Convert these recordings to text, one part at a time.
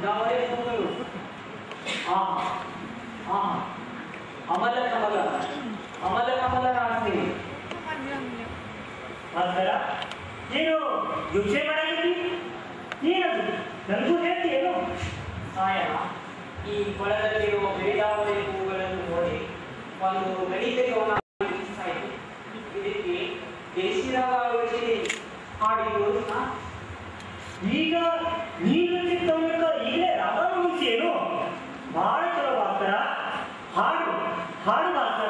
ಗಿಡಾವಳಿ ಹೂಗಳು ಆ ಆ ಅಮಲ ಕಮಲ ಅಮಲ ಕಮಲ ರಾಶಿ ಮಾಸ್ತರ ನೀನು ಯೋಚನೆ ಮಾಡಾಗಿದ್ದಿ ಏನದು ನನಗೂ ಹೇಳ್ತೀಯೇನು ಸಾಯ ಈ ಕೊಳದಲ್ಲಿರುವ ಬೇಡಾವಳಿ ಹೂಗಳನ್ನು ನೋಡಿ ಒಂದು ಗಣಿತಕವನ್ನ ರೂಪಿಸ್ತಾ ಇದೆ ಇದಕ್ಕೆ ದೇಶಿರಾಗ ಯೋಚನೆ ಹಾಡಿದ್ದು ನಾ ಈಗ ನೀನು ಚಿತ್ತವನ್ನ ಈಗಲೇ ರಾಗ ಮುಗಿಸೇನು ಬಹಳ ಚಲೋ ಮಾಸ್ತರ ಹಾಡು ಹಾಡು ಮಾಸ್ತರ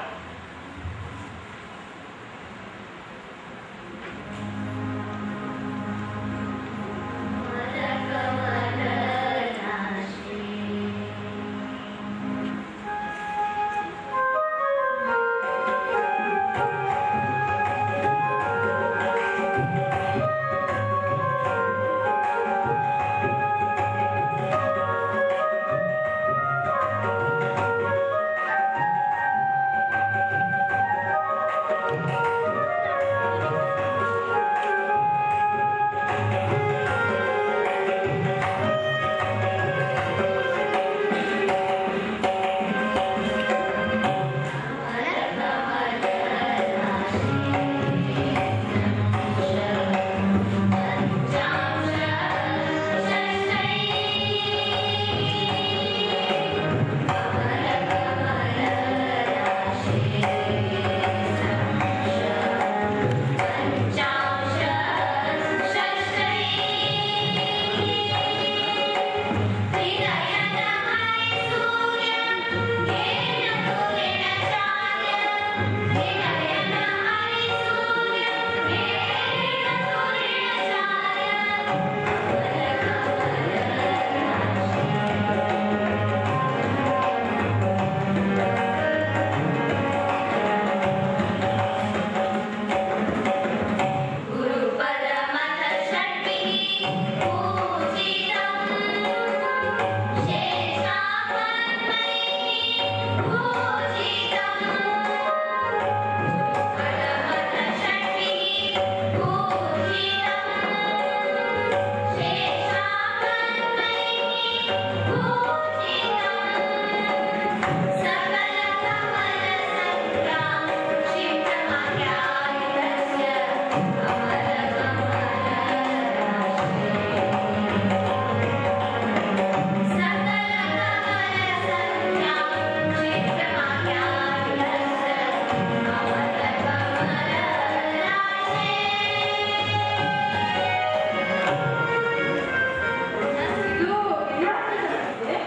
ಇದು ಏನಾಗ್ತದೆ?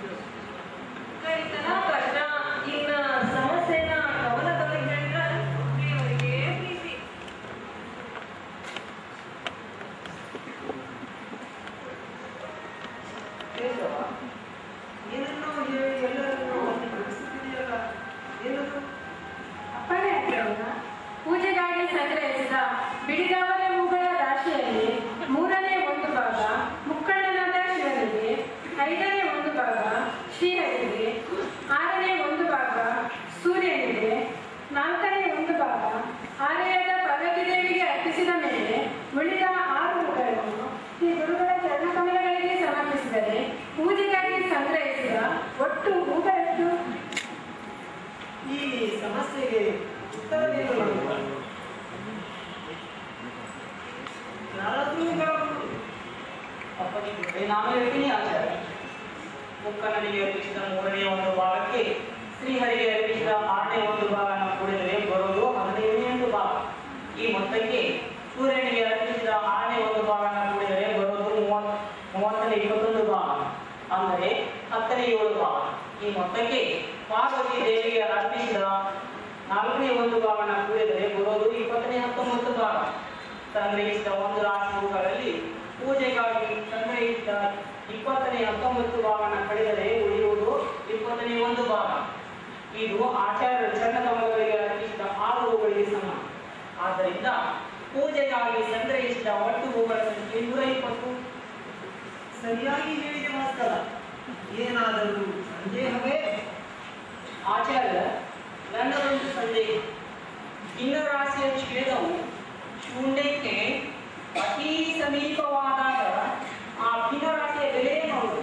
ಕರಿತನ ಕಷ್ಟ ಇನ್ನ ಸಮಸ್ಯೆನ ಗಮನದೊಳಗೆ ಹೇಳಿದ್ರೆ ದೇವರಿಗೆ ಪ್ರೀತಿ ಕೇಶವ ಏನನ್ನೋ ಹೇಳಿ ಎಲ್ಲರನ್ನೂ ಅಲ್ಲಿ ಬಿಡಿಸುತ್ತಿದೆಯಲ್ಲ ಏನದು ಅಪ್ಪಣೆ ಆಗ್ತದಲ್ಲ? ಪೂಜೆಗಾಗಿ ಸಂಗ್ರಹಿಸಿದ ಬಿಡಿಗಾವಲೆ ಹೂಗಳ ರಾಶಿಯಲ್ಲಿ ಮೂರನೇ ಒಂದು ಭಾಗ ಮುಕ್ಕಣ್ಣನಾದ ಶಿವನಿಗೆ ಐದನೇ ಒಂದು ಭಾಗ ಶ್ರೀಹರಿಗೆ ಆರನೇ ಒಂದು ಭಾಗ ಸೂರ್ಯನಿಗೆ ನಾಲ್ಕನೇ ಒಂದು ಭಾಗ ಆಲಯದ ಪಾರ್ವತಿ ದೇವಿಗೆ ಅರ್ಪಿಸಿದ ಮೇಲೆ ಉಳಿದ ಆರು ಹೂಗಳನ್ನು ಈ ಗುರುಗಳ ಚರಣಕಮಲಗಳಿಗೆ ಸಮರ್ಪಿಸಿದರೆ ಪೂಜೆಗಾಗಿ ಸಂಗ್ರಹಿಸಿದ ಒಟ್ಟು ಹೂಗಳೆಷ್ಟು ಈ ಸಮಸ್ಯೆಗೆ ಉತ್ತರವೇನು ಮಾಡುವ? ಯಾರಾದ್ರೂ ಹೇಳಬಹುದು. ಅಪ್ಪನಿಗೆ ನಾನು ಹೇಳ್ತೀನಿ ಆಚಾರ್ಯ ಮುಕ್ಕಣ್ಣನಿಗೆ ಅರ್ಪಿಸಿದ ಮೂರನೇ ಒಂದು ಭಾಗಕ್ಕೆ ಶ್ರೀಹರಿಗೆ ಅರ್ಪಿಸಿದ ಆರನೇ ಒಂದು ಭಾಗನ ಕೂಡಿದರೆ ಬರೋದು ಹದಿನೈದನೇ ಒಂದು ಭಾಗ ಈ ಮೊತ್ತಕ್ಕೆ ಸೂರ್ಯನಿಗೆ ಅರ್ಪಿಸಿದ ಆರನೇ ಒಂದು ಭಾಗನ ಕೂಡಿದರೆ ಬರೋದು ಮೂವತ್ ಮೂವತ್ತನೇ ಇಪ್ಪತ್ತೊಂದು ಭಾಗ ಅಂದರೆ ಹತ್ತನೇ ಏಳು ಭಾಗ ಈ ಮೊತ್ತಕ್ಕೆ ಪಾರ್ವತಿ ದೇವಿಗೆ ಅರ್ಪಿಸಿದ ನಾಲ್ಕನೇ ಒಂದು ಭಾಗನ ಕೂಡಿದರೆ ಬರೋದು ಇಪ್ಪತ್ತನೇ ಹತ್ತೊಂಬತ್ತು ಭಾಗ ಸಂಗ್ರಹಿಸಿದ ಒಂದು ರಾಶಿ ಹೂಗಳಲ್ಲಿ ಪೂಜೆಗಾಗಿ ಸಂಗ್ರಹಿಸಿದ ಇಪ್ಪತ್ತನೇ ಹತ್ತೊಂಬತ್ತು ಭಾಗನ ಕಳೆದರೆ ಉಳಿಯುವುದು ಇಪ್ಪತ್ತನೇ ಒಂದು ಭಾಗ ಇದು ಆಚಾರ್ಯರ ಚರಣಕಮಲಗಳಿಗೆ ಅರ್ಪಿಸಿದ ಆರು ಹೂಗಳಿಗೆ ಸಮ ಆದ್ದರಿಂದ ಪೂಜೆಗಾಗಿ ಸಂಗ್ರಹಿಸಿದ ಒಟ್ಟು ಹೂಗಳ ಸಂಖ್ಯೆ ನೂರ ಇಪ್ಪತ್ತು ಸರಿಯಾಗಿ ಹೇಳಿದೆ ಮಾಸ್ತರ ಏನಾದರೂ ಸಂದೇಹವೇ ಆಚಾರ್ಯ ನನ್ನದೊಂದು ಸಂದೇಹ ಇನ್ನ ರಾಶಿಯ ಛೇದವು ಶೂನ್ಯಕ್ಕೆ ಅತಿ ಸಮೀಪವಾದಾಗ ಆ ಭಿನ್ನ ರಾಶಿಯ ಬೆಲೆ ಏನು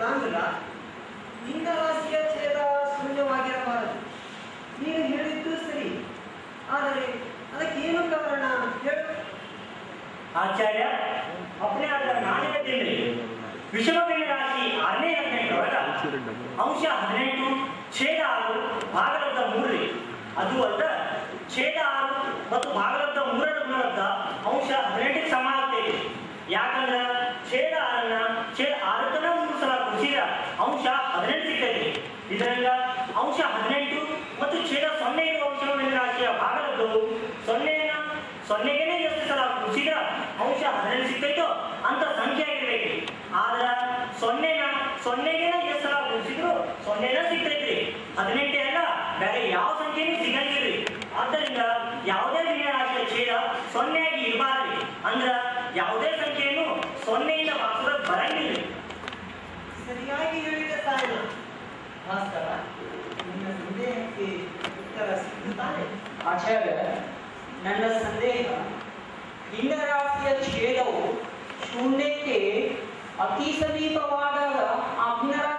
ಲಾಂಗುಲ ನಿನ್ನ ರಾಶಿಯ ಛೇದ ಶೂನ್ಯವಾಗಿರಬಾರದು ನೀನು ಹೇಳಿದ್ದು ಸರಿ ಆದರೆ ಅದಕ್ಕೇನು ಕಾರಣ ಹೇಳು ಆಚಾರ್ಯ ಅಪ್ಪನೇ ಆದ ನಾನೇ ತಿಂದ್ರಿ ವಿಷಮಬೇನ ರಾಶಿ ಆರನೇ ಹದಿನೆಂಟರೊಳಗ ಅಂಶ ಹದಿನೆಂಟು ಛೇದ ಆರು ಭಾಗಲಬ್ಧ ಮೂರರಿ ಅದು ಅಲ್ಲ ಛೇದ ಆರು ಮತ್ತು ಭಾಗಲಬ್ಧ ಮೂರರ ಗುಣಲಬ್ಧ ಅಂಶ ಹದಿನೆಂಟಕ್ಕೆ ಸಮ ಆಗ್ತೈತಿ ಯಾಕಂದ್ರ ಛೇದ ಆರನ್ನ ಛೇದ ಆರಕ್ಕನ ಮೂರು ಸಲ ಕುಸಿದ ಅಂಶ ಹದಿನೆಂಟು ಸಿಗ್ತೈತಿ ಇದರಿಂದ ಅಂಶ ಹದಿನೆಂಟು ಮತ್ತು ಛೇದ ಸೊನ್ನೆ ಇರುವ ಅಂಶಗಳ ರಾಶಿಯ ಭಾಗಲಬ್ಧವು ಸೊನ್ನೆಯನ್ನ ಸೊನ್ನೆಗೇನೆ ಎಷ್ಟು ಸಲ ಕುಸಿದ ಅಂಶ ಹದಿನೆಂಟು ಸಿಗ್ತೈತೋ ಅಂತ ಸಂಖ್ಯೆ ಆಗಿರ್ಬೇಕು ಆದ್ರ ಸೊನ್ನೆನ ಸೊನ್ನೆಗೇನ ಎಷ್ಟು ಸಲ ಕುಸಿದ್ರು ಸೊನ್ನೆನ ಸಿಗ್ತೈತ್ರಿ ಹದಿನೆಂಟೇ ಅಲ್ಲ ಬೇರೆ ಯಾವ ಸಂಖ್ಯೆನೂ ಸಿಗಂಗಿಲ್ರಿ ಆದ್ದರಿಂದ ಯಾವುದೇ ರಾಶಿಯ ಛೇದ ಸೊನ್ನೆಯಾಗಿ ಇರಬಾರ್ದ್ರಿ ಅಂದ್ರ ಯಾವುದೇ ಸಂಖ್ಯೆಯನ್ನು ಸೊನ್ನೆಯಿಂದ ಭಾಗಿಸೋದಕ್ಕೆ ಬರಂಗಿಲ್ಲ ಸರಿಯಾಗಿ ಹೇಳಿದ ತಾಯಿನ ಭಾಸ್ಕರ ನಿನ್ನ ಸಂದೇಹಕ್ಕೆ ಉತ್ತರ ಸಿಗುತ್ತಾನೆ ಆಚಾರ್ಯ ನನ್ನ ಸಂದೇಹ ಭಿನ್ನರಾಶಿಯ ಛೇದವು ಶೂನ್ಯಕ್ಕೆ ಅತಿ ಸಮೀಪವಾದಾಗ ಆ ಭಿನ್ನರಾಶಿ